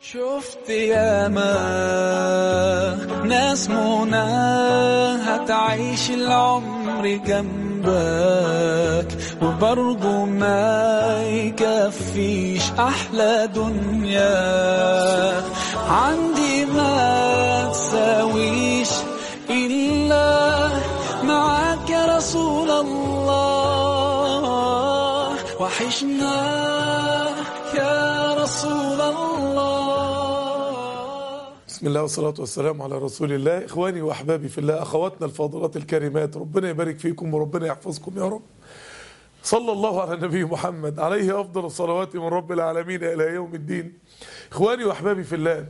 شفت ياما ناس منى هتعيش العمر جنبك وبرضه ما يكفيش أحلى دنيا عندي ما تساويش إلا معاك يا رسول الله وحشنا يا رسول الله بسم الله والصلاة والسلام على رسول الله إخواني وأحبابي في الله أخواتنا الفاضلات الكريمات ربنا يبارك فيكم وربنا يحفظكم يا رب صلى الله على النبي محمد عليه أفضل الصلوات من رب العالمين إلى يوم الدين إخواني وأحبابي في الله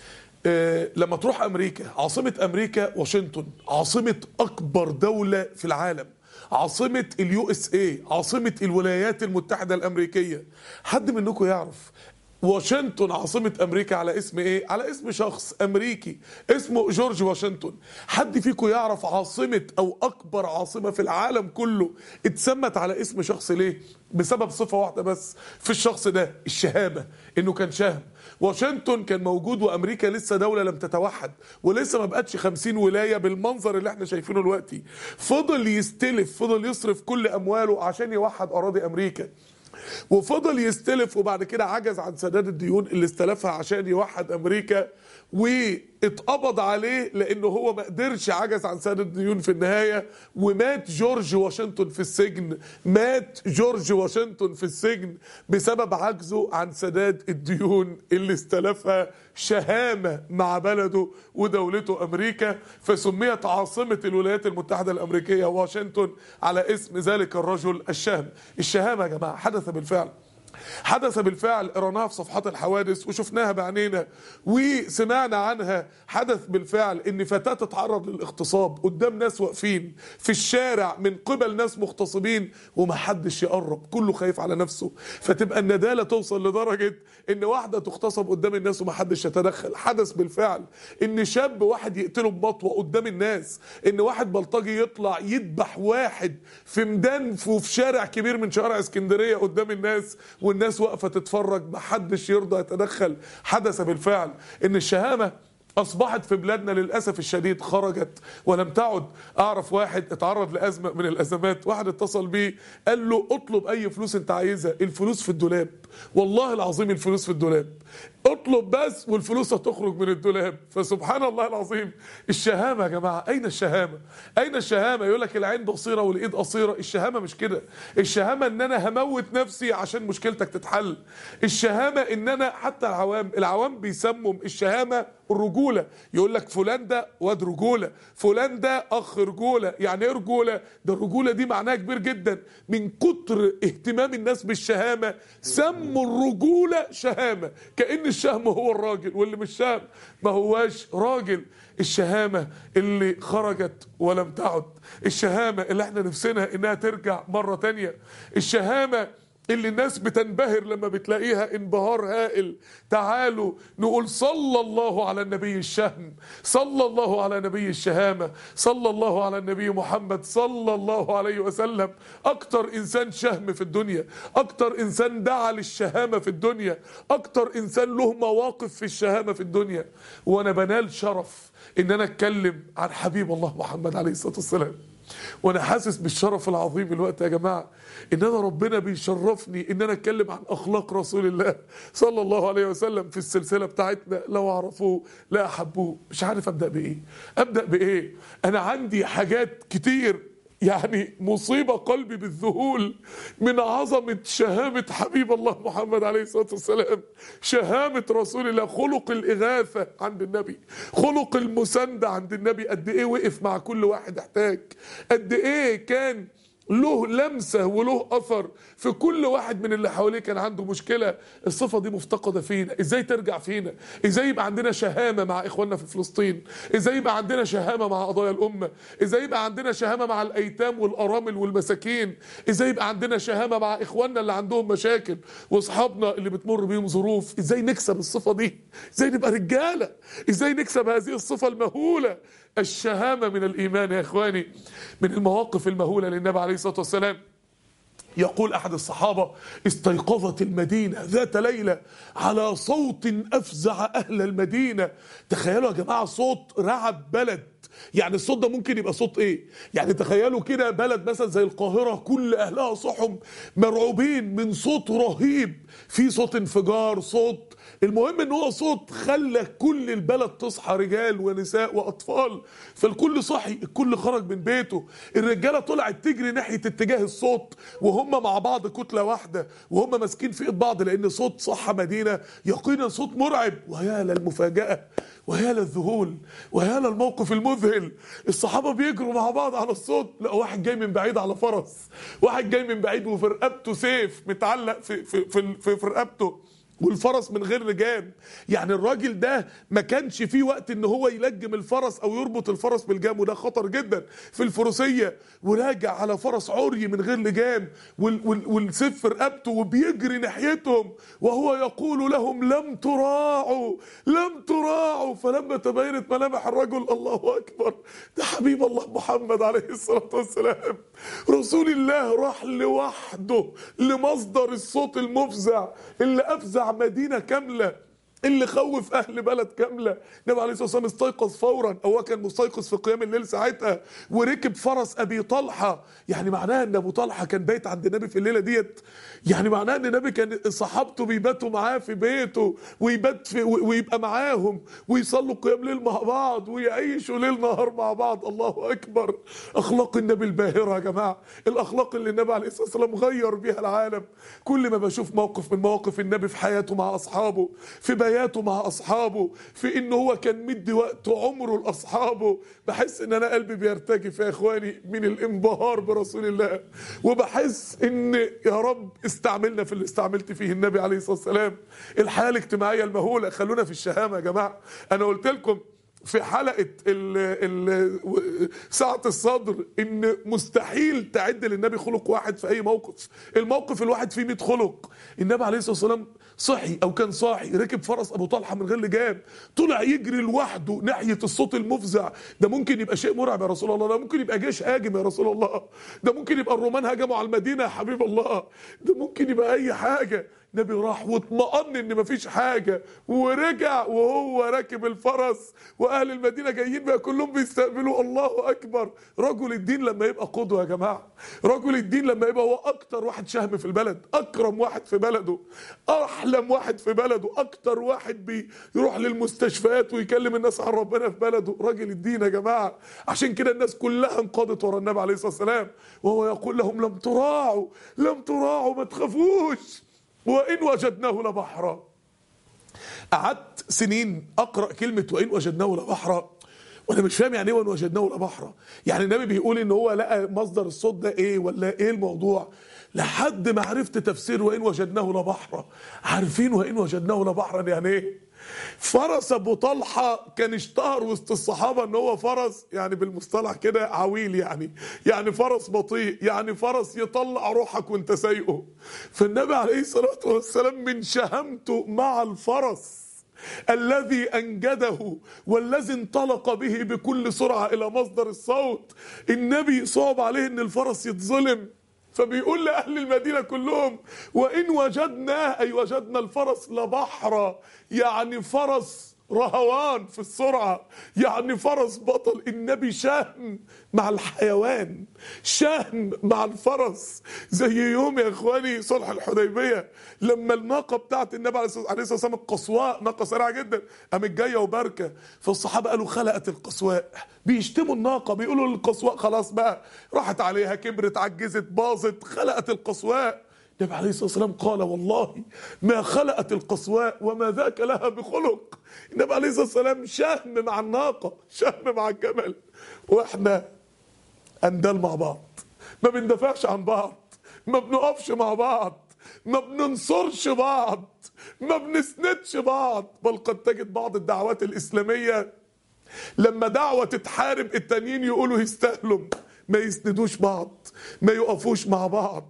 آه، لما تروح أمريكا عاصمة أمريكا واشنطن عاصمة أكبر دولة في العالم عاصمة اليو اس اي عاصمة الولايات المتحدة الأمريكية حد منكم يعرف واشنطن عاصمة أمريكا على اسم إيه؟ على اسم شخص أمريكي اسمه جورج واشنطن حد فيكم يعرف عاصمة أو أكبر عاصمة في العالم كله اتسمت على اسم شخص ليه؟ بسبب صفة واحدة بس في الشخص ده الشهامة إنه كان شهم واشنطن كان موجود وامريكا لسه دوله لم تتوحد ولسه ما بقتش 50 ولايه بالمنظر اللي احنا شايفينه دلوقتي فضل يستلف فضل يصرف كل امواله عشان يوحد اراضي امريكا وفضل يستلف وبعد كده عجز عن سداد الديون اللي استلفها عشان يوحد امريكا واتقبض عليه لانه هو ما قدرش عجز عن سداد الديون في النهايه ومات جورج واشنطن في السجن مات جورج واشنطن في السجن بسبب عجزه عن سداد الديون اللي استلفها شهامه مع بلده ودولته امريكا فسميت عاصمه الولايات المتحده الامريكيه واشنطن على اسم ذلك الرجل الشهم الشهامه يا جماعه حدث بالفعل حدث بالفعل قرأناها في صفحات الحوادث وشفناها بعينينا وسمعنا عنها حدث بالفعل ان فتاة تتعرض للاغتصاب قدام ناس واقفين في الشارع من قبل ناس مغتصبين ومحدش يقرب كله خايف على نفسه فتبقى الندالة توصل لدرجة ان واحدة تغتصب قدام الناس ومحدش يتدخل حدث بالفعل ان شاب واحد يقتله بمطوة قدام الناس ان واحد بلطجي يطلع يذبح واحد في ميدان وفي شارع كبير من شوارع اسكندرية قدام الناس والناس واقفه تتفرج محدش يرضى يتدخل حدث بالفعل ان الشهامه اصبحت في بلادنا للاسف الشديد خرجت ولم تعد اعرف واحد اتعرض لازمه من الازمات واحد اتصل بيه قال له اطلب اي فلوس انت عايزها الفلوس في الدولاب والله العظيم الفلوس في الدولاب اطلب بس والفلوس هتخرج من الدولاب فسبحان الله العظيم الشهامه يا جماعه اين الشهامه اين الشهامه يقول لك العين بصيره والايد قصيره الشهامه مش كده الشهامه ان انا هموت نفسي عشان مشكلتك تتحل الشهامه ان انا حتى العوام العوام بيسموا الشهامه الرجوله يقول لك فلان ده واد رجوله فلان ده اخ رجوله يعني ايه رجوله ده الرجوله دي معناها كبير جدا من كتر اهتمام الناس بالشهامه سموا الرجوله شهامه كان الشهم هو الراجل واللي مش شهم ما هواش راجل الشهامه اللي خرجت ولم تعد الشهامه اللي احنا نفسنا انها ترجع مره تانية الشهامه اللي الناس بتنبهر لما بتلاقيها انبهار هائل تعالوا نقول صلى الله على النبي الشهم صلى الله على نبي الشهامة صلى الله على النبي محمد صلى الله عليه وسلم أكتر إنسان شهم في الدنيا أكتر إنسان دعا للشهامة في الدنيا أكتر إنسان له مواقف في الشهامة في الدنيا وأنا بنال شرف إن أنا أتكلم عن حبيب الله محمد عليه الصلاة والسلام وانا حاسس بالشرف العظيم الوقت يا جماعه ان انا ربنا بيشرفني ان انا اتكلم عن اخلاق رسول الله صلى الله عليه وسلم في السلسله بتاعتنا لو عرفوه لا احبوه مش عارف ابدا بايه ابدا بايه انا عندي حاجات كتير يعني مصيبة قلبي بالذهول من عظمة شهامة حبيب الله محمد عليه الصلاة والسلام شهامة رسول الله خلق الإغاثة عند النبي خلق المساندة عند النبي قد إيه وقف مع كل واحد احتاج قد إيه كان له لمسة وله أثر في كل واحد من اللي حواليه كان عنده مشكلة الصفة دي مفتقدة فينا إزاي ترجع فينا إزاي يبقى عندنا شهامة مع إخواننا في فلسطين إزاي يبقى عندنا شهامة مع قضايا الأمة إزاي يبقى عندنا شهامة مع الأيتام والأرامل والمساكين إزاي يبقى عندنا شهامة مع إخواننا اللي عندهم مشاكل وأصحابنا اللي بتمر بيهم ظروف إزاي نكسب الصفة دي إزاي نبقى رجالة إزاي نكسب هذه الصفة المهولة الشهامة من الإيمان يا إخواني من المواقف المهولة للنبي عليه الصلاة والسلام يقول أحد الصحابة استيقظت المدينة ذات ليلة على صوت أفزع أهل المدينة تخيلوا يا جماعة صوت رعب بلد يعني الصوت ده ممكن يبقى صوت ايه يعني تخيلوا كده بلد مثلا زي القاهرة كل اهلها صحم مرعوبين من صوت رهيب في صوت انفجار صوت المهم ان هو صوت خلى كل البلد تصحى رجال ونساء واطفال فالكل صحي الكل خرج من بيته الرجاله طلعت تجري ناحيه اتجاه الصوت وهم مع بعض كتله واحده وهم ماسكين في ايد بعض لان صوت صحى مدينه يقينا صوت مرعب ويا للمفاجاه ويا للذهول ويا للموقف المذهل الصحابه بيجروا مع بعض على الصوت لا واحد جاي من بعيد على فرس واحد جاي من بعيد وفي رقبته سيف متعلق في في في, في, في رقبته والفرس من غير لجام يعني الراجل ده ما كانش فيه وقت ان هو يلجم الفرس او يربط الفرس بالجام وده خطر جدا في الفروسيه وراجع على فرس عري من غير لجام وال وال والسيف في رقبته وبيجري ناحيتهم وهو يقول لهم لم تراعوا لم تراعوا فلما تبينت ملامح الرجل الله اكبر ده حبيب الله محمد عليه الصلاه والسلام رسول الله راح لوحده لمصدر الصوت المفزع اللي افزع مدينه كامله اللي خوف اهل بلد كامله النبي عليه الصلاه والسلام استيقظ فورا او هو كان مستيقظ في قيام الليل ساعتها وركب فرس ابي طلحه يعني معناها ان ابو طلحه كان بايت عند النبي في الليله ديت يعني معناها ان النبي كان صحابته بيباتوا معاه في بيته ويبات في ويبقى معاهم ويصلوا قيام ليل مع بعض ويعيشوا ليل نهار مع بعض الله اكبر اخلاق النبي الباهره يا جماعه الاخلاق اللي النبي عليه الصلاه والسلام غير بيها العالم كل ما بشوف موقف من مواقف النبي في حياته مع اصحابه في بياته مع اصحابه في ان هو كان مدي وقت عمره لاصحابه بحس ان انا قلبي بيرتجف يا اخواني من الانبهار برسول الله وبحس ان يا رب استعملنا في اللي استعملت فيه النبي عليه الصلاه والسلام الحياه الاجتماعيه المهوله خلونا في الشهامه يا جماعه انا قلت لكم في حلقة ال ال ساعة الصدر إن مستحيل تعد للنبي خلق واحد في أي موقف الموقف الواحد فيه 100 خلق النبي عليه الصلاة والسلام صحي أو كان صاحي ركب فرس أبو طلحة من غير لجام طلع يجري لوحده ناحية الصوت المفزع ده ممكن يبقى شيء مرعب يا رسول الله ده ممكن يبقى جيش هاجم يا رسول الله ده ممكن يبقى الرومان هجموا على المدينة يا حبيب الله ده ممكن يبقى أي حاجة النبي راح واطمأن ان مفيش حاجة ورجع وهو راكب الفرس واهل المدينة جايين بقى كلهم بيستقبلوا الله اكبر رجل الدين لما يبقى قدوة يا جماعة رجل الدين لما يبقى هو اكتر واحد شهم في البلد اكرم واحد في بلده احلم واحد في بلده اكتر واحد بيروح للمستشفيات ويكلم الناس عن ربنا في بلده راجل الدين يا جماعة عشان كده الناس كلها انقادت ورا النبي عليه الصلاة والسلام وهو يقول لهم لم تراعوا لم تراعوا ما تخافوش وإن وجدناه لبحرا قعدت سنين أقرأ كلمة وإن وجدناه لبحرا وانا مش فاهم يعني ايه وان وجدناه لبحرا يعني النبي بيقول ان هو لقى مصدر الصوت ده ايه ولا ايه الموضوع لحد ما عرفت تفسير وان وجدناه لبحرا عارفين وان وجدناه لبحرا يعني ايه فرس ابو طلحه كان اشتهر وسط الصحابه ان هو فرس يعني بالمصطلح كده عويل يعني يعني فرس بطيء يعني فرس يطلع روحك وانت سايقه فالنبي عليه الصلاه والسلام من شهامته مع الفرس الذي انجده والذي انطلق به بكل سرعه الى مصدر الصوت النبي صعب عليه ان الفرس يتظلم فبيقول لأهل المدينة كلهم وإن وجدنا أي وجدنا الفرس لبحرا يعني فرس رهوان في السرعة يعني فرس بطل النبي شهم مع الحيوان شهم مع الفرس زي يوم يا اخواني صلح الحديبية لما الناقة بتاعت النبي عليه الصلاة والسلام القصواء ناقة سريعة جدا قامت جاية وباركة فالصحابة قالوا خلقت القصواء بيشتموا الناقة بيقولوا للقصواء خلاص بقى راحت عليها كبرت عجزت باظت خلقت القصواء النبي عليه الصلاه والسلام قال والله ما خلقت القصواء وما ذاك لها بخلق النبي عليه الصلاه والسلام شهم مع الناقه شهم مع الجمل واحنا اندال مع بعض ما بندافعش عن بعض ما بنقفش مع بعض ما بننصرش بعض ما بنسندش بعض بل قد تجد بعض الدعوات الاسلاميه لما دعوه تتحارب التانيين يقولوا يستاهلوا ما يسندوش بعض ما يقفوش مع بعض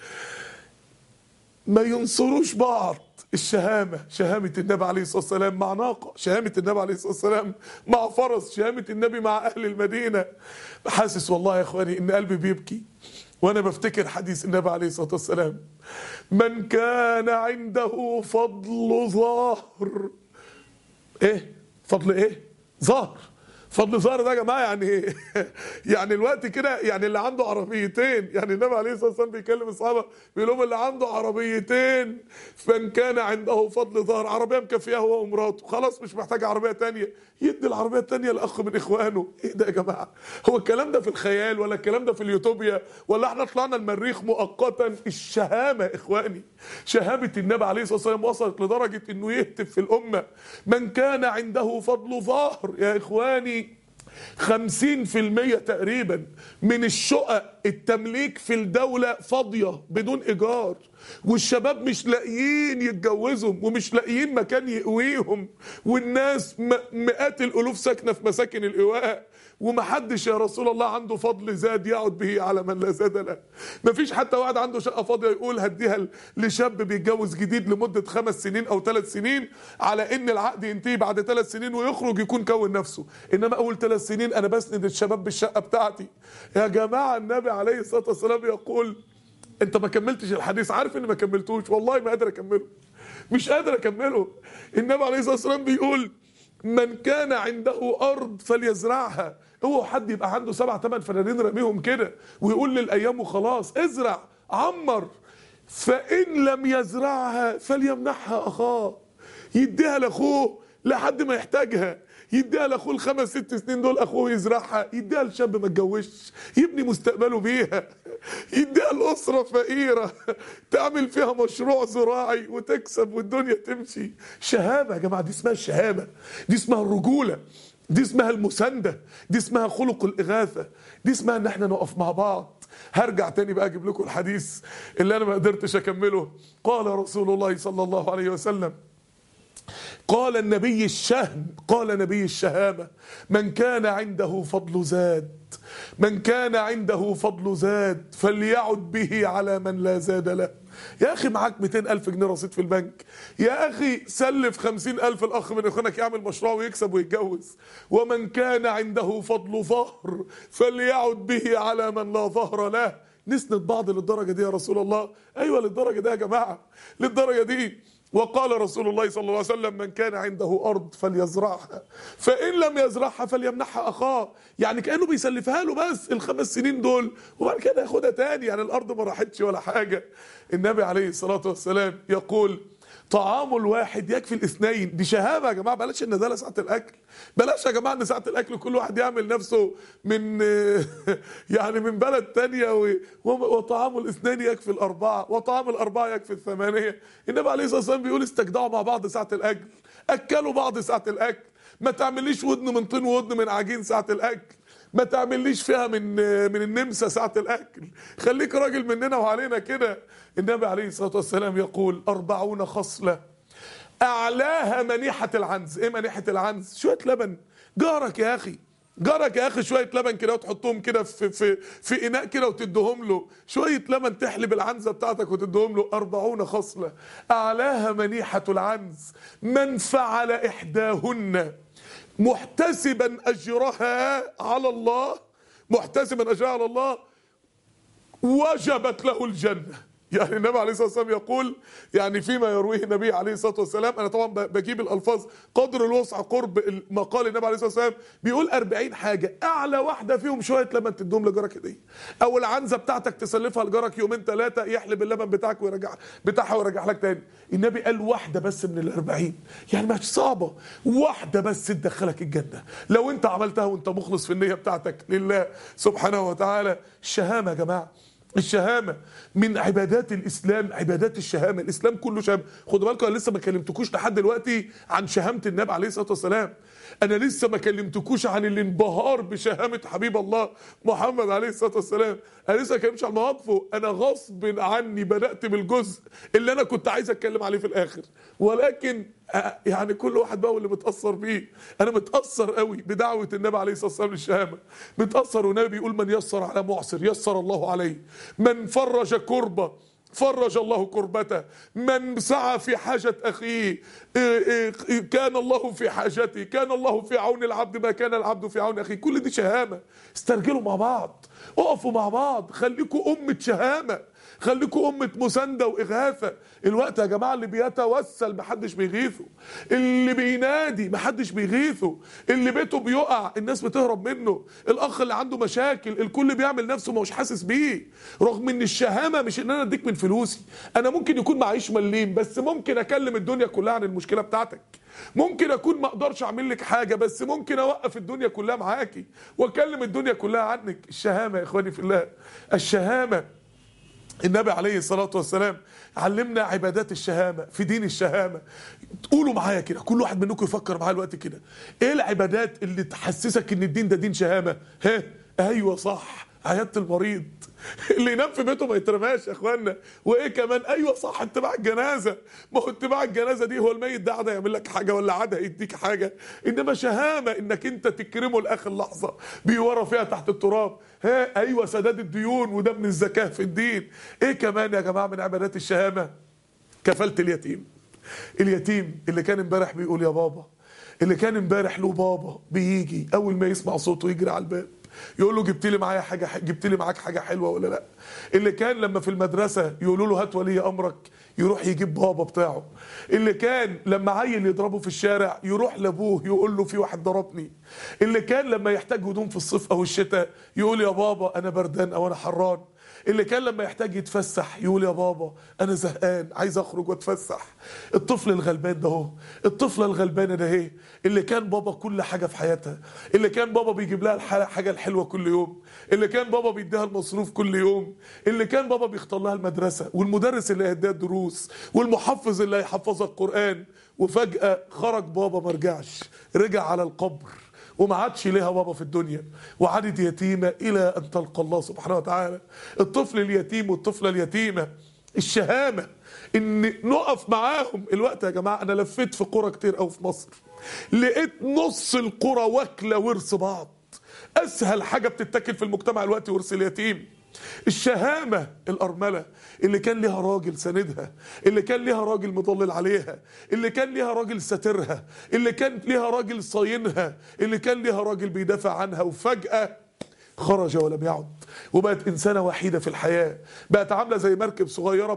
ما ينصروش بعض الشهامة شهامة النبي عليه الصلاة والسلام مع ناقة شهامة النبي عليه الصلاة والسلام مع فرس شهامة النبي مع أهل المدينة حاسس والله يا إخواني إن قلبي بيبكي وانا بفتكر حديث النبي عليه الصلاه والسلام من كان عنده فضل ظاهر ايه فضل ايه ظهر فضل ظهر ده يا جماعه يعني ايه يعني الوقت كده يعني اللي عنده عربيتين يعني النبي عليه الصلاه والسلام بيكلم الصحابه بيقول لهم اللي عنده عربيتين فان كان عنده فضل ظهر عربيه مكفيه هو ومراته خلاص مش محتاج عربيه تانية يدي العربيه التانية لاخ من اخوانه ايه ده يا جماعه هو الكلام ده في الخيال ولا الكلام ده في اليوتوبيا ولا احنا طلعنا المريخ مؤقتا الشهامه يا اخواني شهامه النبي عليه الصلاه والسلام وصلت لدرجه انه يهتف في الامه من كان عنده فضل ظهر يا اخواني خمسين في المية تقريبا من الشقق التمليك في الدولة فاضية بدون إيجار والشباب مش لاقيين يتجوزهم ومش لاقيين مكان يقويهم والناس م- مئات الألوف ساكنة في مساكن الإيواء ومحدش يا رسول الله عنده فضل زاد يقعد به على من لا زاد له مفيش حتى واحد عنده شقة فاضية يقول هديها ل- لشاب بيتجوز جديد لمدة خمس سنين أو ثلاث سنين على إن العقد ينتهي بعد ثلاث سنين ويخرج يكون كون نفسه إنما أول ثلاث سنين أنا بسند الشباب بالشقة بتاعتي يا جماعة النبي عليه الصلاة والسلام يقول انت ما كملتش الحديث عارف اني ما كملتوش والله ما قادر اكمله مش قادر اكمله النبي عليه الصلاه والسلام بيقول من كان عنده ارض فليزرعها اوعى حد يبقى عنده سبع ثمان فنانين راميهم كده ويقول للايام وخلاص ازرع عمر فان لم يزرعها فليمنحها اخاه يديها لاخوه لحد ما يحتاجها يديها لاخوه الخمس ست سنين دول اخوه يزرعها يديها لشاب ما اتجوزش يبني مستقبله بيها يديها لاسره فقيره تعمل فيها مشروع زراعي وتكسب والدنيا تمشي شهامه يا جماعه دي اسمها الشهامه دي اسمها الرجوله دي اسمها المسانده دي اسمها خلق الاغاثه دي اسمها ان احنا نقف مع بعض هرجع تاني بقى اجيب لكم الحديث اللي انا ما قدرتش اكمله قال رسول الله صلى الله عليه وسلم قال النبي الشهم قال نبي الشهامة من كان عنده فضل زاد من كان عنده فضل زاد فليعد به على من لا زاد له يا أخي معاك 200 ألف جنيه رصيد في البنك يا أخي سلف 50 ألف الأخ من إخوانك يعمل مشروع ويكسب ويتجوز ومن كان عنده فضل ظهر فليعد به على من لا ظهر له نسند بعض للدرجة دي يا رسول الله أيوة للدرجة دي يا جماعة للدرجة دي وقال رسول الله صلى الله عليه وسلم من كان عنده أرض فليزرعها فإن لم يزرعها فليمنحها أخاه يعني كأنه بيسلفها له بس الخمس سنين دول وبعد كده ياخدها تاني يعني الأرض ما راحتش ولا حاجة النبي عليه الصلاة والسلام يقول طعام الواحد يكفي الاثنين دي شهامه يا جماعه بلاش الندالة ساعه الاكل بلاش يا جماعه ان ساعه الاكل كل واحد يعمل نفسه من يعني من بلد تانية و- وطعام الاثنين يكفي الاربعه وطعام الاربعه يكفي الثمانيه النبي عليه الصلاه والسلام بيقول استجدعوا مع بعض ساعه الاكل اكلوا بعض ساعه الاكل ما تعمليش ودن من طين وودن من عجين ساعه الاكل ما تعمليش فيها من من النمسا ساعة الأكل خليك راجل مننا وعلينا كده النبي عليه الصلاة والسلام يقول أربعون خصلة أعلاها منيحة العنز إيه منيحة العنز شوية لبن جارك يا أخي جارك يا اخي شويه لبن كده وتحطهم كده في في في اناء كده وتديهم له شويه لبن تحلب العنزه بتاعتك وتديهم له أربعون خصله اعلاها منيحه العنز من فعل احداهن محتسبا اجرها على الله محتسبا اجرها على الله وجبت له الجنه يعني النبي عليه الصلاه والسلام يقول يعني فيما يرويه النبي عليه الصلاه والسلام انا طبعا ب- بجيب الالفاظ قدر الوسع قرب ما قال النبي عليه الصلاه والسلام بيقول 40 حاجه اعلى واحده فيهم شويه لبن تدوم لجارك هديه او العنزه بتاعتك تسلفها لجارك يومين ثلاثه يحلب اللبن بتاعك ويرجع بتاعها ويرجع لك تاني النبي قال واحده بس من ال 40 يعني مش صعبه واحده بس تدخلك الجنه لو انت عملتها وانت مخلص في النيه بتاعتك لله سبحانه وتعالى الشهامه يا جماعه الشهامة من عبادات الإسلام عبادات الشهامة الإسلام كله شهامة خدوا بالكم أنا لسه ما كلمتكوش لحد دلوقتي عن شهامة النبي عليه الصلاة والسلام أنا لسه ما كلمتكوش عن الانبهار بشهامة حبيب الله محمد عليه الصلاة والسلام أنا لسه ما كلمتش عن مواقفه أنا غصب عني بدأت بالجزء اللي أنا كنت عايز أتكلم عليه في الآخر ولكن آه، يعني كل واحد بقى واللي متأثر بيه أنا متأثر قوي بدعوة النبي عليه الصلاة والسلام للشهامة متأثر والنبي بيقول من يسر على معسر يسر الله عليه من فرج كربة فرج الله كربته من سعى في حاجة أخيه إيه إيه إيه كان الله في حاجته كان الله في عون العبد ما كان العبد في عون أخيه كل دي شهامة استرجلوا مع بعض اقفوا مع بعض خليكوا أمة شهامة خليكوا أمة مساندة وإغاثة الوقت يا جماعة اللي بيتوسل محدش بيغيثه اللي بينادي محدش بيغيثه اللي بيته بيقع الناس بتهرب منه الأخ اللي عنده مشاكل الكل بيعمل نفسه مش حاسس بيه رغم ان الشهامة مش ان انا اديك من فلوسي انا ممكن يكون معيش مليم بس ممكن اكلم الدنيا كلها عن المشكلة بتاعتك ممكن اكون ما اقدرش اعمل لك حاجة بس ممكن اوقف الدنيا كلها معاكي واكلم الدنيا كلها عنك الشهامة يا اخواني في الله الشهامة النبي عليه الصلاة والسلام علمنا عبادات الشهامة في دين الشهامة قولوا معايا كده كل واحد منكم يفكر معايا الوقت كده ايه العبادات اللي تحسسك ان الدين ده دين شهامة ها ايوه صح عيادة المريض اللي ينام في بيته ما يترماش يا اخوانا وايه كمان ايوه صح اتباع الجنازه ما هو اتباع الجنازه دي هو الميت ده عاد يعمل لك حاجه ولا عاد هيديك حاجه انما شهامه انك انت تكرمه لاخر لحظه بيورى فيها تحت التراب ها ايوه سداد الديون وده من الزكاه في الدين ايه كمان يا جماعه من عبادات الشهامه كفاله اليتيم اليتيم اللي كان امبارح بيقول يا بابا اللي كان امبارح له بابا بيجي اول ما يسمع صوته يجري على الباب يقول له جبت لي معايا حاجه جبت لي معاك حاجه حلوه ولا لا اللي كان لما في المدرسه يقولوا له هات ولي امرك يروح يجيب بابا بتاعه اللي كان لما عيل يضربه في الشارع يروح لابوه يقول له في واحد ضربني اللي كان لما يحتاج هدوم في الصيف او الشتاء يقول يا بابا انا بردان او انا حران اللي كان لما يحتاج يتفسح يقول يا بابا انا زهقان عايز اخرج واتفسح الطفل الغلبان ده اهو الطفله الغلبانه ده اهي اللي كان بابا كل حاجه في حياتها اللي كان بابا بيجيب لها الحاجه الحلوه كل يوم اللي كان بابا بيديها المصروف كل يوم اللي كان بابا بيختار لها المدرسه والمدرس اللي هيديها الدروس والمحفظ اللي هيحفظها القران وفجاه خرج بابا ما رجعش رجع على القبر وما عادش ليها بابا في الدنيا وعادت يتيمة إلى أن تلقى الله سبحانه وتعالى الطفل اليتيم والطفلة اليتيمة الشهامة إن نقف معاهم الوقت يا جماعة أنا لفيت في قرى كتير أو في مصر لقيت نص القرى واكلة ورث بعض أسهل حاجة بتتاكل في المجتمع الوقت ورث اليتيم الشهامة الأرملة اللي كان ليها راجل ساندها اللي كان ليها راجل مضلل عليها اللي كان ليها راجل ساترها اللي كان ليها راجل صاينها اللي كان ليها راجل بيدافع عنها وفجأة خرج ولم يعد وبقت إنسانة وحيدة في الحياة بقت عاملة زي مركب صغيرة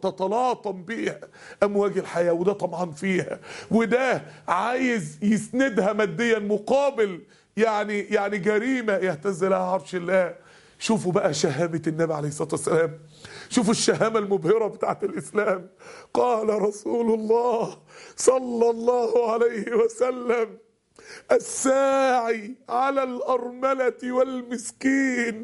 تتلاطم بيها أمواج الحياة وده طمعان فيها وده عايز يسندها ماديا مقابل يعني يعني جريمة يهتز لها عرش الله شوفوا بقى شهامة النبي عليه الصلاة والسلام شوفوا الشهامة المبهرة بتاعت الإسلام قال رسول الله صلى الله عليه وسلم الساعي على الأرملة والمسكين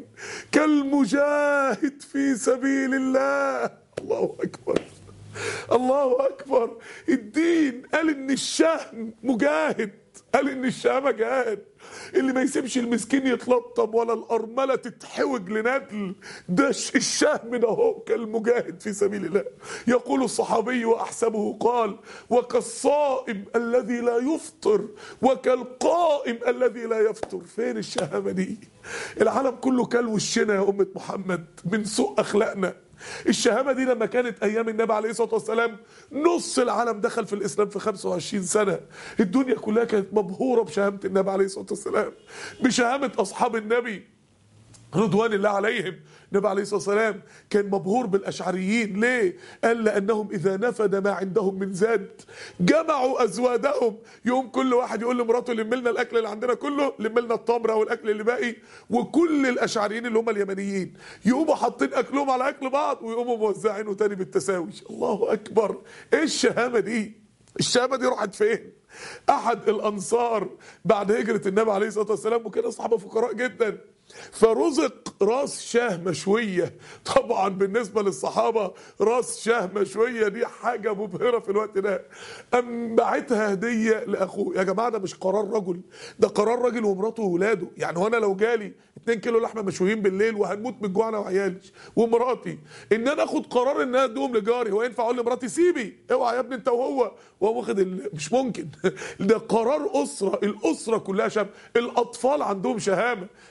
كالمجاهد في سبيل الله الله أكبر الله أكبر الدين قال إن الشهم مجاهد قال إن الشهامة جهاد اللي ما يسيبش المسكين يتلطم ولا الأرملة تتحوج لندل ده الشهم ده هو كالمجاهد في سبيل الله يقول الصحابي وأحسبه قال وكالصائم الذي لا يفطر وكالقائم الذي لا يفطر فين الشهامة دي العالم كله كل وشنا يا أمة محمد من سوء أخلاقنا الشهامة دي لما كانت أيام النبي عليه الصلاة والسلام نص العالم دخل في الإسلام في 25 سنة الدنيا كلها كانت مبهورة بشهامة النبي عليه الصلاة والسلام بشهامة أصحاب النبي رضوان الله عليهم النبي عليه الصلاه والسلام كان مبهور بالاشعريين ليه؟ قال لانهم اذا نفد ما عندهم من زاد جمعوا ازوادهم يوم كل واحد يقول لمراته لم لنا الاكل اللي عندنا كله لم لنا التمره والاكل اللي باقي وكل الاشعريين اللي هم اليمنيين يقوموا حاطين اكلهم على اكل بعض ويقوموا موزعينه تاني بالتساوي الله اكبر ايه الشهامه دي؟ الشهامه دي راحت فين؟ احد الانصار بعد هجره النبي عليه الصلاه والسلام وكان اصحابه فقراء جدا فرزق راس شاه مشوية طبعا بالنسبة للصحابة راس شاه مشوية دي حاجة مبهرة في الوقت ده أم بعتها هدية لأخوه يا جماعة ده مش قرار رجل ده قرار راجل ومراته وولاده يعني هو أنا لو جالي 2 كيلو لحمة مشويين بالليل وهنموت من الجوع أنا وعيالي ومراتي إن أنا آخد قرار إن أنا أدوهم لجاري هو ينفع أقول لمراتي سيبي اوعى يا ابني أنت وهو وهو واخد ال... مش ممكن ده قرار أسرة الأسرة كلها شهامة الأطفال عندهم شهامة اداها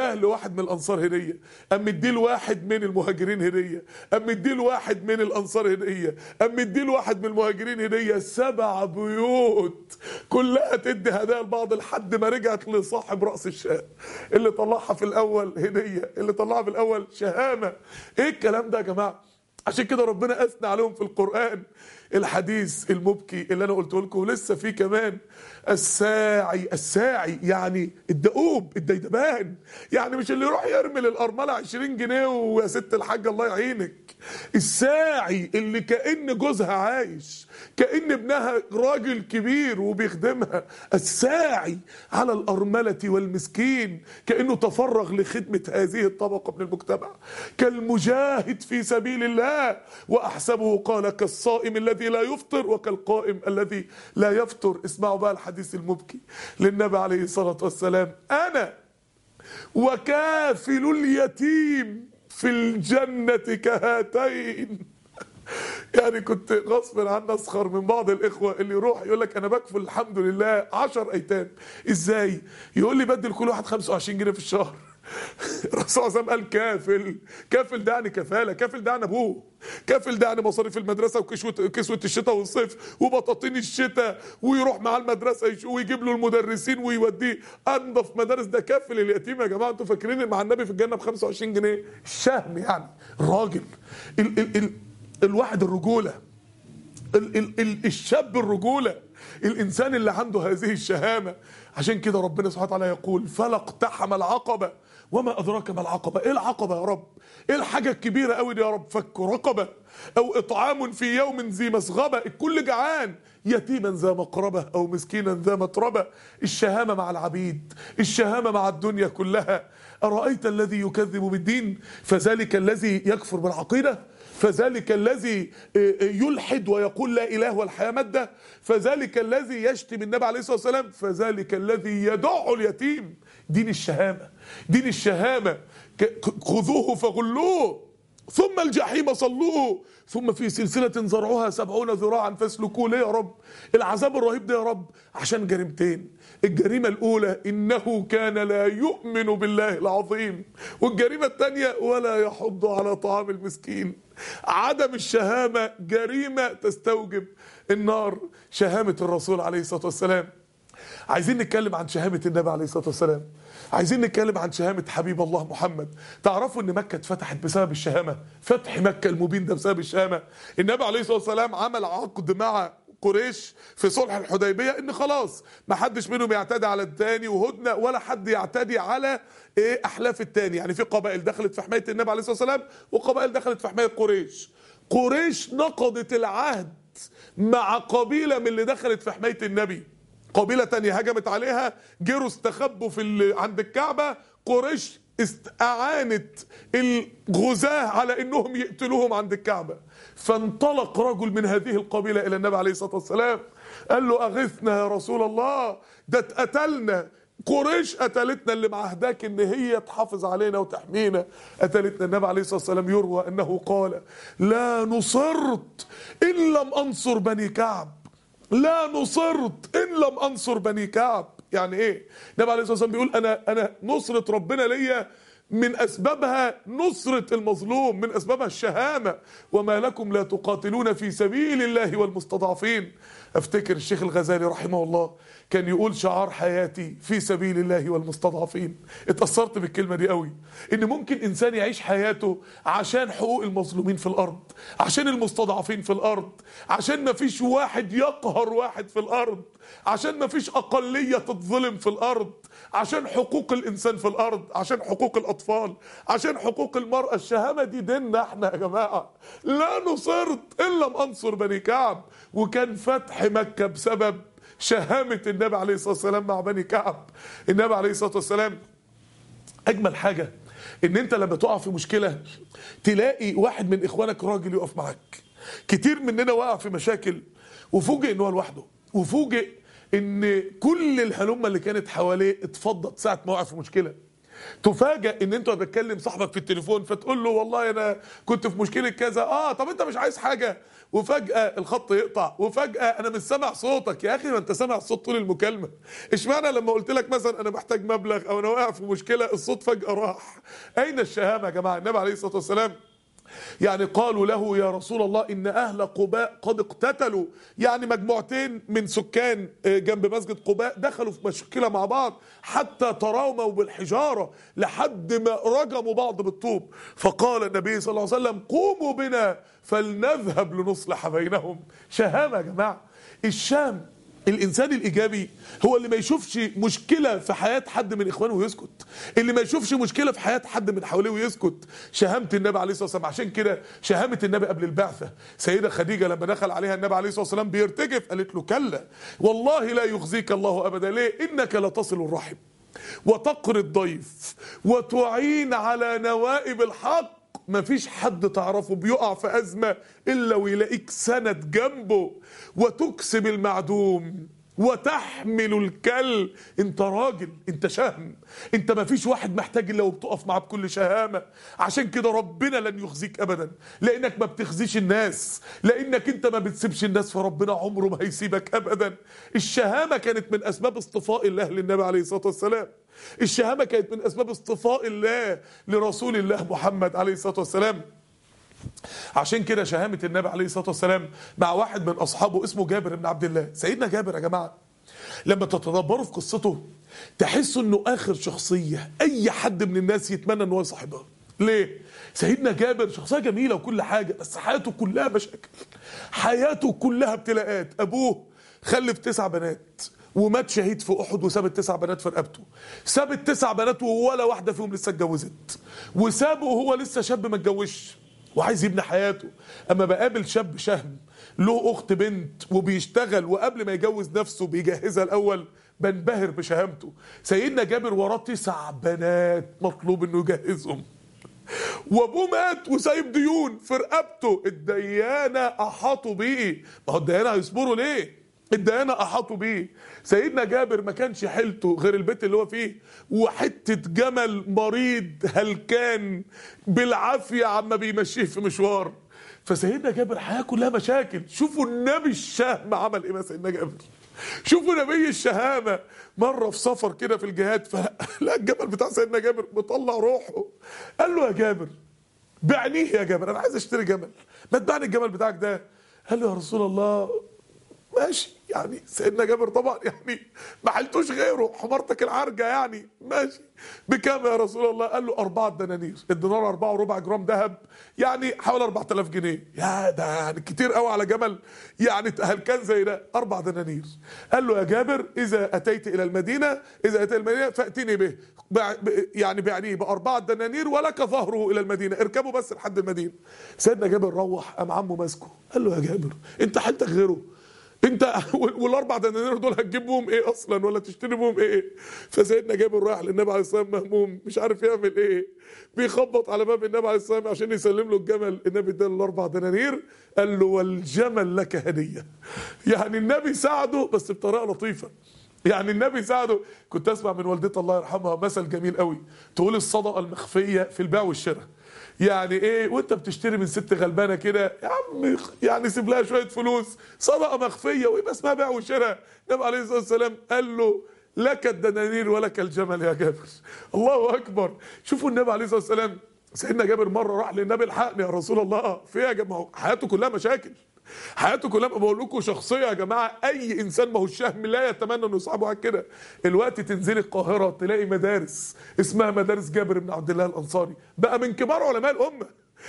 اداه لواحد من الانصار هديه قام مديه لواحد من المهاجرين هديه قام مديه لواحد من الانصار هديه قام مديه لواحد من المهاجرين هديه سبع بيوت كلها تدي هدايا لبعض لحد ما رجعت لصاحب راس الشاه اللي طلعها في الاول هديه اللي طلعها في الاول شهامه ايه الكلام ده يا جماعه عشان كده ربنا اثنى عليهم في القران الحديث المبكي اللي انا قلته لكم ولسه في كمان الساعي الساعي يعني الدؤوب الديدبان يعني مش اللي يروح يرمي للارمله 20 جنيه ويا ست الحاج الله يعينك الساعي اللي كان جوزها عايش كان ابنها راجل كبير وبيخدمها الساعي على الارمله والمسكين كانه تفرغ لخدمه هذه الطبقه من المجتمع كالمجاهد في سبيل الله واحسبه قال كالصائم الذي لا يفطر وكالقائم الذي لا يفطر اسمعوا بقى الحديث المبكي للنبي عليه الصلاه والسلام انا وكافل اليتيم في الجنه كهاتين يعني كنت غصب عني اسخر من بعض الاخوه اللي يروح يقول لك انا بكفل الحمد لله 10 ايتام ازاي يقول لي بدل كل واحد 25 جنيه في الشهر الرسول صلى الله عليه وسلم قال كافل كافل ده يعني كفاله كافل ده يعني ابوه كافل ده يعني مصاريف المدرسه وكسوه كسوه الشتاء والصيف وبطاطين الشتاء ويروح مع المدرسه يش- ويجيب له المدرسين ويوديه انظف مدارس ده كافل اليتيم يا جماعه انتوا فاكرين إن مع النبي في الجنه ب 25 جنيه الشهم يعني الراجل ال ال ال الواحد الرجوله ال ال ال الشاب الرجوله الانسان اللي عنده هذه الشهامه عشان كده ربنا سبحانه وتعالى يقول فلا اقتحم العقبه وما ادراك ما العقبه ايه العقبه يا رب ايه الحاجه الكبيره قوي دي يا رب فك رقبه او اطعام في يوم ذي مسغبه الكل جعان يتيما ذا مقربه او مسكينا ذا متربه الشهامه مع العبيد الشهامه مع الدنيا كلها ارايت الذي يكذب بالدين فذلك الذي يكفر بالعقيده فذلك الذي يلحد ويقول لا اله والحياه ماده فذلك الذي يشتم النبي عليه الصلاه والسلام فذلك الذي يدع اليتيم دين الشهامه دين الشهامه ك- خذوه فغلوه ثم الجحيم صلوه ثم في سلسلة زرعها سبعون ذراعا فاسلكوه ليه يا رب العذاب الرهيب ده يا رب عشان جريمتين الجريمة الأولى إنه كان لا يؤمن بالله العظيم والجريمة الثانية ولا يحض على طعام المسكين عدم الشهامة جريمة تستوجب النار شهامة الرسول عليه الصلاة والسلام عايزين نتكلم عن شهامة النبي عليه الصلاة والسلام عايزين نتكلم عن شهامة حبيب الله محمد تعرفوا ان مكة اتفتحت بسبب الشهامة فتح مكة المبين ده بسبب الشهامة النبي عليه الصلاة والسلام عمل عقد مع قريش في صلح الحديبية ان خلاص ما حدش منهم يعتدي على التاني وهدنة ولا حد يعتدي على ايه احلاف التاني يعني في قبائل دخلت في حماية النبي عليه الصلاة والسلام وقبائل دخلت في حماية قريش قريش نقضت العهد مع قبيلة من اللي دخلت في حماية النبي قبيلة تانية هجمت عليها جروا استخبوا في ال... عند الكعبة قريش است- أعانت الغزاة على انهم يقتلوهم عند الكعبة فانطلق رجل من هذه القبيلة الى النبي عليه الصلاة والسلام قال له اغثنا يا رسول الله ده اتقتلنا قريش قتلتنا اللي معهداك ان هي تحافظ علينا وتحمينا قتلتنا النبي عليه الصلاه والسلام يروى انه قال لا نصرت ان لم انصر بني كعب لا نصرت ان لم انصر بني كعب يعني ايه النبي عليه الصلاه والسلام بيقول انا انا نصره ربنا ليا من اسبابها نصره المظلوم من اسبابها الشهامه وما لكم لا تقاتلون في سبيل الله والمستضعفين افتكر الشيخ الغزالي رحمه الله كان يقول شعار حياتي في سبيل الله والمستضعفين اتأثرت بالكلمة دي قوي ان ممكن انسان يعيش حياته عشان حقوق المظلومين في الارض عشان المستضعفين في الارض عشان ما فيش واحد يقهر واحد في الارض عشان ما فيش اقلية تتظلم في الارض عشان حقوق الانسان في الارض عشان حقوق الاطفال عشان حقوق المرأة الشهامة دي ديننا احنا يا جماعة لا نصرت ان لم انصر بني كعب وكان فتح مكة بسبب شهامة النبي عليه الصلاة والسلام مع بني كعب النبي عليه الصلاة والسلام أجمل حاجة إن أنت لما تقع في مشكلة تلاقي واحد من إخوانك راجل يقف معاك كتير مننا وقع في مشاكل وفوجئ إن هو لوحده وفوجئ إن كل الهلمة اللي كانت حواليه اتفضت ساعة ما وقع في مشكلة تفاجئ ان انت بتكلم صاحبك في التليفون فتقول له والله انا كنت في مشكله كذا اه طب انت مش عايز حاجه وفجاه الخط يقطع وفجاه انا مش سامع صوتك يا اخي ما انت سامع الصوت طول المكالمه اشمعنى لما قلت لك مثلا انا محتاج مبلغ او انا واقع في مشكله الصوت فجاه راح اين الشهامه يا جماعه النبي عليه الصلاه والسلام يعني قالوا له يا رسول الله ان اهل قباء قد اقتتلوا يعني مجموعتين من سكان جنب مسجد قباء دخلوا في مشكله مع بعض حتى تراوموا بالحجاره لحد ما رجموا بعض بالطوب فقال النبي صلى الله عليه وسلم قوموا بنا فلنذهب لنصلح بينهم شهامه يا جماعه الشام الانسان الايجابي هو اللي ما يشوفش مشكله في حياه حد من اخوانه ويسكت اللي ما يشوفش مشكله في حياه حد من حواليه ويسكت شهامه النبي عليه الصلاه والسلام عشان كده شهامه النبي قبل البعثه سيده خديجه لما دخل عليها النبي عليه الصلاه والسلام بيرتجف قالت له كلا والله لا يخزيك الله ابدا ليه انك لتصل الرحم وتقري الضيف وتعين على نوائب الحق مفيش حد تعرفه بيقع في أزمة إلا ويلاقيك سند جنبه وتكسب المعدوم وتحمل الكل انت راجل انت شهم انت ما فيش واحد محتاج الا وبتقف معاه بكل شهامه عشان كده ربنا لن يخزيك ابدا لانك ما بتخزيش الناس لانك انت ما بتسيبش الناس فربنا عمره ما هيسيبك ابدا الشهامه كانت من اسباب اصطفاء الله للنبي عليه الصلاه والسلام الشهامه كانت من اسباب اصطفاء الله لرسول الله محمد عليه الصلاه والسلام عشان كده شهامة النبي عليه الصلاة والسلام مع واحد من أصحابه اسمه جابر بن عبد الله سيدنا جابر يا جماعة لما تتدبروا في قصته تحسوا انه اخر شخصية اي حد من الناس يتمنى ان هو يصاحبها ليه سيدنا جابر شخصية جميلة وكل حاجة بس حياته كلها مشاكل حياته كلها ابتلاءات ابوه خلف تسع بنات ومات شهيد في احد وساب التسع بنات في رقبته ساب التسع بنات ولا واحده فيهم لسه اتجوزت وسابه وهو لسه شاب ما اتجوزش وعايز يبني حياته اما بقابل شاب شهم له اخت بنت وبيشتغل وقبل ما يجوز نفسه بيجهزها الاول بنبهر بشهامته سيدنا جابر وراه تسع بنات مطلوب انه يجهزهم وابوه مات وسايب ديون في رقبته الديانه احاطوا بيه ما هو الديانه هيصبروا ليه الديانة أحاطوا بيه سيدنا جابر ما كانش حيلته غير البيت اللي هو فيه وحتة جمل مريض هلكان بالعافية عما بيمشيه في مشوار فسيدنا جابر حياة كلها مشاكل شوفوا النبي الشهم عمل ايه مع سيدنا جابر شوفوا نبي الشهامة مرة في سفر كده في الجهاد فلا الجبل بتاع سيدنا جابر مطلع روحه قال له يا جابر بعنيه يا جابر انا عايز اشتري جمل ما تبعني الجمل بتاعك ده قال له يا رسول الله ماشي يعني سيدنا جابر طبعا يعني ما حلتوش غيره حمارتك العرجة يعني ماشي بكام يا رسول الله قال له أربعة دنانير الدينار أربعة وربع جرام ذهب يعني حوالي 4000 جنيه يا ده يعني كتير قوي على جمل يعني هلكان زي ده أربع دنانير قال له يا جابر إذا أتيت إلى المدينة إذا أتيت المدينة فأتني به يعني بعنيه بأربعة دنانير ولك ظهره إلى المدينة اركبوا بس لحد المدينة سيدنا جابر روح قام عمه ماسكه قال له يا جابر أنت حالتك غيره انت والاربع دنانير دول هتجيب بهم ايه اصلا ولا تشتري بهم ايه فسيدنا جابر رايح للنبي عليه الصلاه والسلام مهموم مش عارف يعمل ايه بيخبط على باب النبي عليه الصلاه والسلام عشان يسلم له الجمل النبي اداله الاربع دنانير قال له والجمل لك هديه يعني النبي ساعده بس بطريقه لطيفه يعني النبي ساعده كنت اسمع من والدتي الله يرحمها مثل جميل قوي تقول الصدقه المخفيه في البيع والشراء يعني ايه وانت بتشتري من ست غلبانه كده يا عم يعني سيب لها شويه فلوس صدقه مخفيه ويبقى اسمها بيع وشراء النبي عليه الصلاه والسلام قال له لك الدنانير ولك الجمل يا جابر الله اكبر شوفوا النبي عليه الصلاه والسلام سيدنا جابر مره راح للنبي الحقني يا رسول الله في يا جماعه حياته كلها مشاكل حياته كلها بقول لكم شخصيه يا جماعه اي انسان ما هو الشهم لا يتمنى انه يصاحبه على كده الوقت تنزلي القاهره تلاقي مدارس اسمها مدارس جابر بن عبد الله الانصاري بقى من كبار علماء الامه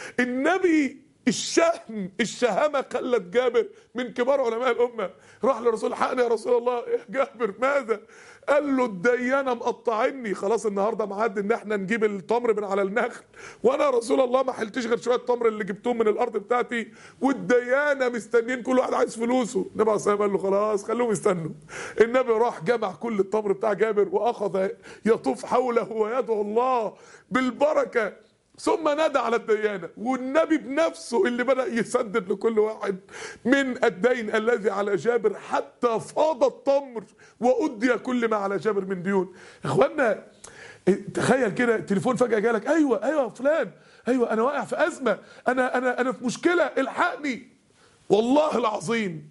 النبي الشهم الشهامة خلت جابر من كبار علماء الأمة راح لرسول حقني يا رسول الله يا جابر ماذا قال له الديانة مقطعني خلاص النهاردة معد ان احنا نجيب التمر من على النخل وانا يا رسول الله ما حلتش غير شوية تمر اللي جبتهم من الارض بتاعتي والديانة مستنيين كل واحد عايز فلوسه النبي عليه الصلاة قال له خلاص خلوهم يستنوا النبي راح جمع كل التمر بتاع جابر واخذ يطوف حوله ويدعو الله بالبركة ثم نادى على الديانة والنبي بنفسه اللي بدأ يسدد لكل واحد من الدين الذي على جابر حتى فاض التمر وأدي كل ما على جابر من ديون اخوانا تخيل كده التليفون فجأة جالك ايوه ايوه فلان ايوه انا واقع في ازمة انا انا انا في مشكلة الحقني والله العظيم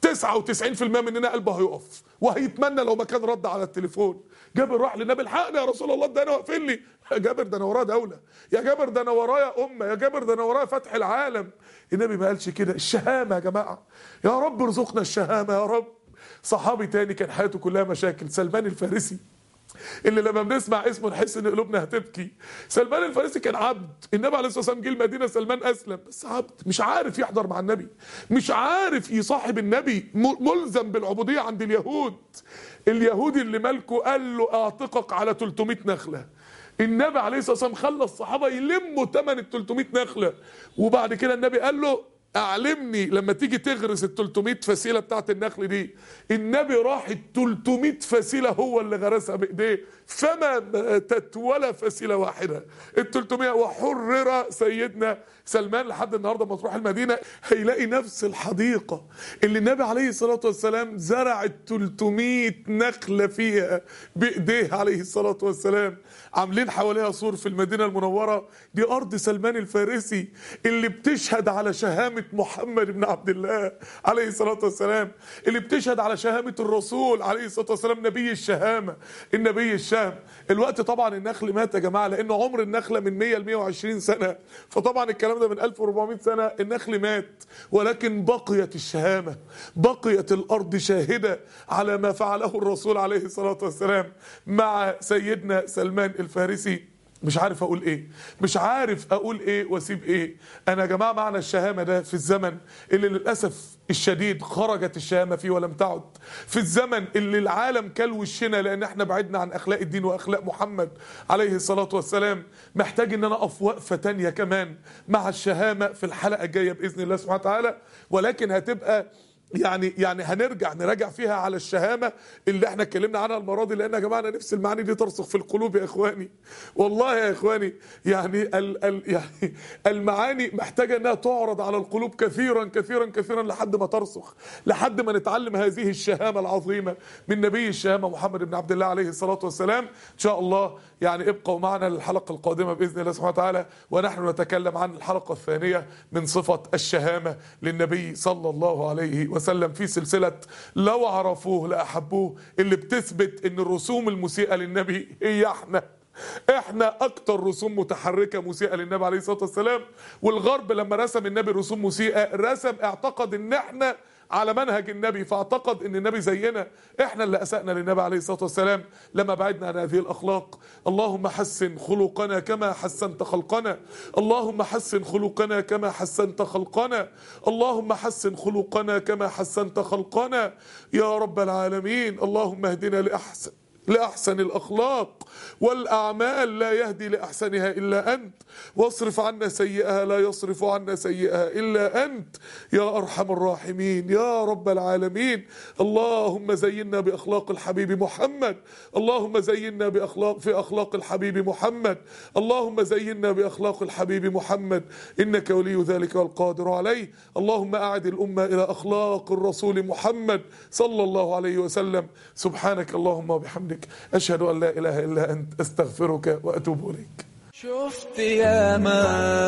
99% مننا قلبه هيقف وهيتمنى لو ما كان رد على التليفون جابر راح للنبي الحقني يا رسول الله ده انا واقفين لي يا جابر ده انا ورايا دوله يا جابر ده انا ورايا امه يا جابر ده انا ورايا فتح العالم النبي ما قالش كده الشهامه يا جماعه يا رب ارزقنا الشهامه يا رب صحابي تاني كان حياته كلها مشاكل سلمان الفارسي اللي لما بنسمع اسمه نحس ان قلوبنا هتبكي سلمان الفارسي كان عبد النبي عليه الصلاه والسلام جه المدينه سلمان اسلم بس عبد مش عارف يحضر مع النبي مش عارف يصاحب النبي م- ملزم بالعبوديه عند اليهود اليهودي اللي ملكه قال له اعتقك على 300 نخله النبي عليه الصلاه والسلام خلى الصحابه يلموا ثمن ال 300 نخله وبعد كده النبي قال له اعلمني لما تيجي تغرس ال 300 فسيله بتاعت النخل دي النبي راح ال 300 فسيله هو اللي غرسها بايديه فما ماتت ولا فسيله واحده ال 300 وحرر سيدنا سلمان لحد النهارده لما تروح المدينه هيلاقي نفس الحديقه اللي النبي عليه الصلاه والسلام زرع ال 300 نخله فيها بايديه عليه الصلاه والسلام عاملين حواليها سور في المدينه المنوره دي ارض سلمان الفارسي اللي بتشهد على شهامه محمد بن عبد الله عليه الصلاه والسلام اللي بتشهد على شهامه الرسول عليه الصلاه والسلام نبي الشهامه النبي الشام الوقت طبعا النخل مات يا جماعه لان عمر النخله من 100 ل 120 سنه فطبعا الكلام ده من 1400 سنه النخل مات ولكن بقيت الشهامه بقيت الارض شاهده على ما فعله الرسول عليه الصلاه والسلام مع سيدنا سلمان الفارسي مش عارف اقول ايه مش عارف اقول ايه واسيب ايه انا يا جماعه معنى الشهامه ده في الزمن اللي للاسف الشديد خرجت الشهامه فيه ولم تعد في الزمن اللي العالم كل وشنا لان احنا بعدنا عن اخلاق الدين واخلاق محمد عليه الصلاه والسلام محتاج ان انا اقف وقفه تانية كمان مع الشهامه في الحلقه الجايه باذن الله سبحانه وتعالى ولكن هتبقى يعني يعني هنرجع نراجع فيها على الشهامه اللي احنا اتكلمنا عنها المره دي لان يا جماعه انا نفس المعاني دي ترسخ في القلوب يا اخواني والله يا اخواني يعني ال ال يعني المعاني محتاجه انها تعرض على القلوب كثيرا كثيرا كثيرا لحد ما ترسخ لحد ما نتعلم هذه الشهامه العظيمه من نبي الشهامه محمد بن عبد الله عليه الصلاه والسلام ان شاء الله يعني ابقوا معنا للحلقه القادمه باذن الله سبحانه وتعالى ونحن نتكلم عن الحلقه الثانيه من صفه الشهامه للنبي صلى الله عليه وسلم في سلسله لو عرفوه لاحبوه اللي بتثبت ان الرسوم المسيئه للنبي هي احنا احنا اكتر رسوم متحركه مسيئه للنبي عليه الصلاه والسلام والغرب لما رسم النبي رسوم مسيئه رسم اعتقد ان احنا على منهج النبي فاعتقد ان النبي زينا احنا اللي اسأنا للنبي عليه الصلاة والسلام لما بعدنا عن هذه الاخلاق اللهم حسن خلقنا كما حسنت خلقنا اللهم حسن خلقنا كما حسنت خلقنا اللهم حسن خلقنا كما حسنت خلقنا يا رب العالمين اللهم اهدنا لأحسن لأحسن الأخلاق والأعمال لا يهدي لأحسنها إلا أنت واصرف عنا سيئها لا يصرف عنا سيئها إلا أنت يا أرحم الراحمين يا رب العالمين اللهم زينا بأخلاق الحبيب محمد اللهم زينا بأخلاق في أخلاق الحبيب محمد اللهم زينا بأخلاق الحبيب محمد إنك ولي ذلك والقادر عليه اللهم أعد الأمة إلى أخلاق الرسول محمد صلى الله عليه وسلم سبحانك اللهم وبحمدك أشهد أن لا إله إلا أنت أستغفرك وأتوب إليك شفت ياما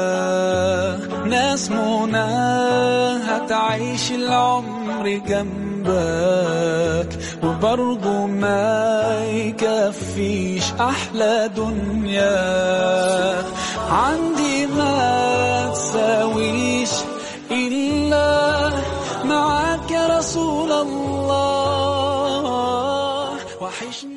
ناس منى هتعيش العمر جنبك وبرضه ما يكفيش احلى دنيا عندي ما تساويش الا معاك يا رسول الله وحشني